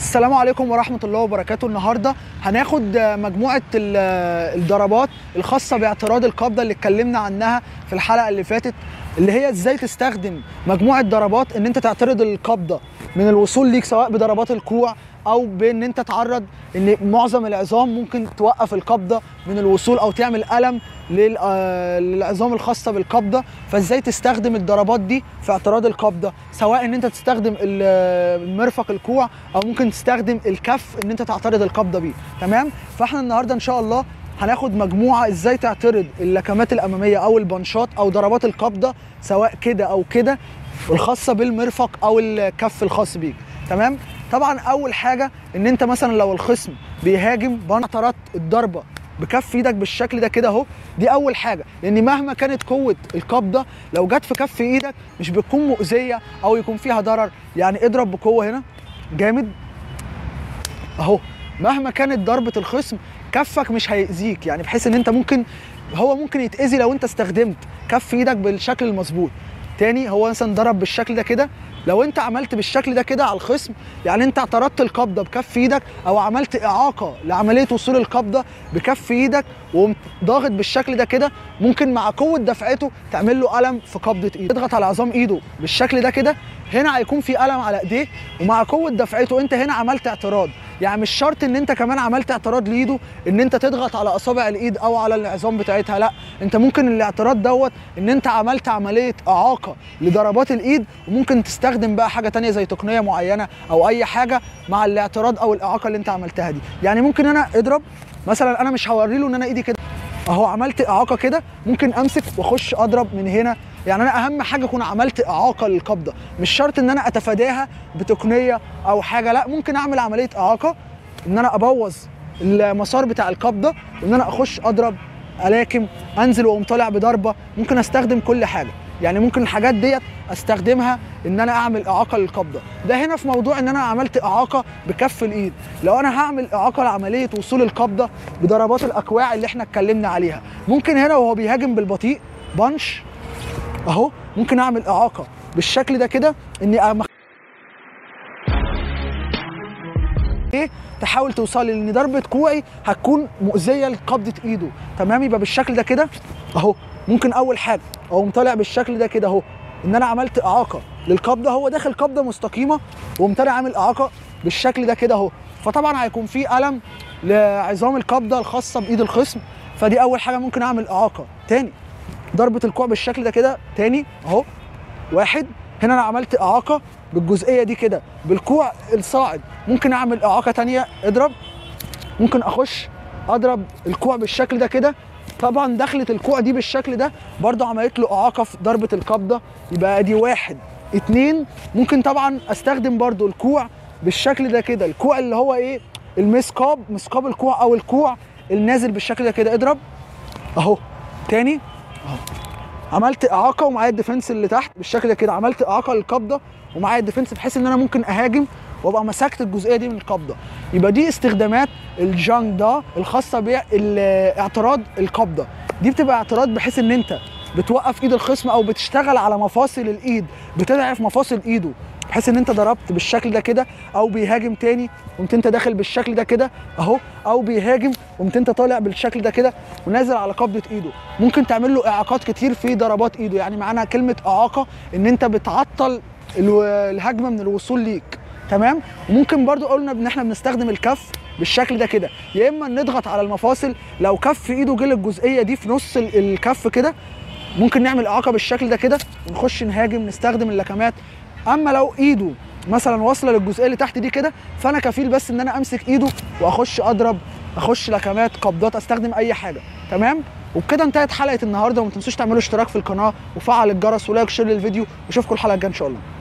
السلام عليكم ورحمة الله وبركاته النهاردة هناخد مجموعة ال- الضربات الخاصة باعتراض القبضة اللي اتكلمنا عنها في الحلقة اللي فاتت اللي هي ازاي تستخدم مجموعة ضربات ان انت تعترض القبضة من الوصول ليك سواء بضربات الكوع او بان انت تعرض ان معظم العظام ممكن توقف القبضة من الوصول او تعمل ألم لل- آه، للعظام الخاصة بالقبضة فازاي تستخدم الضربات دي في اعتراض القبضة سواء ان انت تستخدم ال- مرفق الكوع او ممكن تستخدم الكف ان انت تعترض القبضة بيه تمام فاحنا النهاردة ان شاء الله هناخد مجموعة ازاي تعترض اللكمات الامامية او البنشات او ضربات القبضة سواء كده او كده الخاصة بالمرفق او الكف الخاص بيك تمام طبعا اول حاجة ان انت مثلا لو الخصم بيهاجم بان اعترضت الضربة بكف ايدك بالشكل ده كده اهو دي اول حاجه لان مهما كانت قوه القبضه لو جت في كف ايدك مش بتكون مؤذيه او يكون فيها ضرر يعني اضرب بقوه هنا جامد اهو مهما كانت ضربه الخصم كفك مش هيأذيك يعني بحيث ان انت ممكن هو ممكن يتأذي لو انت استخدمت كف ايدك بالشكل المظبوط تاني هو مثلا ضرب بالشكل ده كده لو انت عملت بالشكل ده كده على الخصم يعني انت اعترضت القبضه بكف ايدك او عملت اعاقه لعمليه وصول القبضه بكف ايدك وقمت ضاغط بالشكل ده كده ممكن مع قوه دفعته تعمل له الم في قبضه ايده تضغط على عظام ايده بالشكل ده كده هنا هيكون في الم على ايديه ومع قوه دفعته انت هنا عملت اعتراض يعني مش شرط ان انت كمان عملت اعتراض لايده ان انت تضغط على اصابع الايد او على العظام بتاعتها لا انت ممكن الاعتراض دوت ان انت عملت عمليه اعاقه لضربات الايد وممكن تستخدم بقى حاجه تانية زي تقنيه معينه او اي حاجه مع الاعتراض او الاعاقه اللي انت عملتها دي يعني ممكن انا اضرب مثلا انا مش هوري له ان انا ايدي كده اهو عملت اعاقه كده ممكن امسك واخش اضرب من هنا يعني انا اهم حاجه اكون عملت اعاقه للقبضه مش شرط ان انا اتفاداها بتقنيه او حاجه لا ممكن اعمل عمليه اعاقه ان انا ابوظ المسار بتاع القبضه وان انا اخش اضرب الاكم انزل واقوم طالع بضربه ممكن استخدم كل حاجه يعني ممكن الحاجات ديت استخدمها ان انا اعمل اعاقه للقبضه ده هنا في موضوع ان انا عملت اعاقه بكف الايد لو انا هعمل اعاقه لعمليه وصول القبضه بضربات الاكواع اللي احنا اتكلمنا عليها ممكن هنا وهو بيهاجم بالبطيء بانش اهو ممكن اعمل اعاقه بالشكل ده كده اني أم- ايه تحاول توصل لي لان ضربه كوعي هتكون مؤذيه لقبضه ايده تمام يبقى بالشكل ده كده اهو ممكن اول حاجه اقوم طالع بالشكل ده كده اهو ان انا عملت اعاقه للقبضه هو داخل قبضه مستقيمه وقوم طالع عامل اعاقه بالشكل ده كده اهو فطبعا هيكون في الم لعظام القبضه الخاصه بايد الخصم فدي اول حاجه ممكن اعمل اعاقه تاني ضربه الكوع بالشكل ده كده تاني اهو واحد هنا انا عملت اعاقه بالجزئيه دي كده بالكوع الصاعد ممكن اعمل اعاقه تانية اضرب ممكن اخش اضرب الكوع بالشكل ده كده طبعا دخلت الكوع دي بالشكل ده برضه عملت له اعاقه في ضربه القبضه يبقى دي واحد اتنين ممكن طبعا استخدم برضه الكوع بالشكل ده كده الكوع اللي هو ايه المسقاب مسقاب الكوع او الكوع النازل بالشكل ده كده اضرب اهو تاني عملت اعاقه ومعايا الديفنس اللي تحت بالشكل ده كده عملت اعاقه للقبضه ومعايا الديفنس بحيث ان انا ممكن اهاجم وابقى مسكت الجزئيه دي من القبضه يبقى دي استخدامات الجانج ده الخاصه باعتراض القبضه دي بتبقى اعتراض بحيث ان انت بتوقف ايد الخصم او بتشتغل على مفاصل الايد بتضعف مفاصل ايده بحيث ان انت ضربت بالشكل ده كده او بيهاجم تاني قمت انت داخل بالشكل ده كده اهو او بيهاجم قمت انت طالع بالشكل ده كده ونازل على قبضه ايده ممكن تعمل له اعاقات كتير في ضربات ايده يعني معناها كلمه اعاقه ان انت بتعطل الو- الهجمه من الوصول ليك تمام وممكن برضو قلنا ان احنا بنستخدم الكف بالشكل ده كده يا اما نضغط على المفاصل لو كف ايده جه الجزئيه دي في نص ال- الكف كده ممكن نعمل اعاقه بالشكل ده كده ونخش نهاجم نستخدم اللكمات اما لو ايده مثلا واصله للجزئيه اللي تحت دي كده فانا كفيل بس ان انا امسك ايده واخش اضرب اخش لكمات قبضات استخدم اي حاجه تمام وبكده انتهت حلقه النهارده وما تنسوش تعملوا اشتراك في القناه وفعل الجرس ولايك شير للفيديو واشوفكم الحلقه الجايه ان شاء الله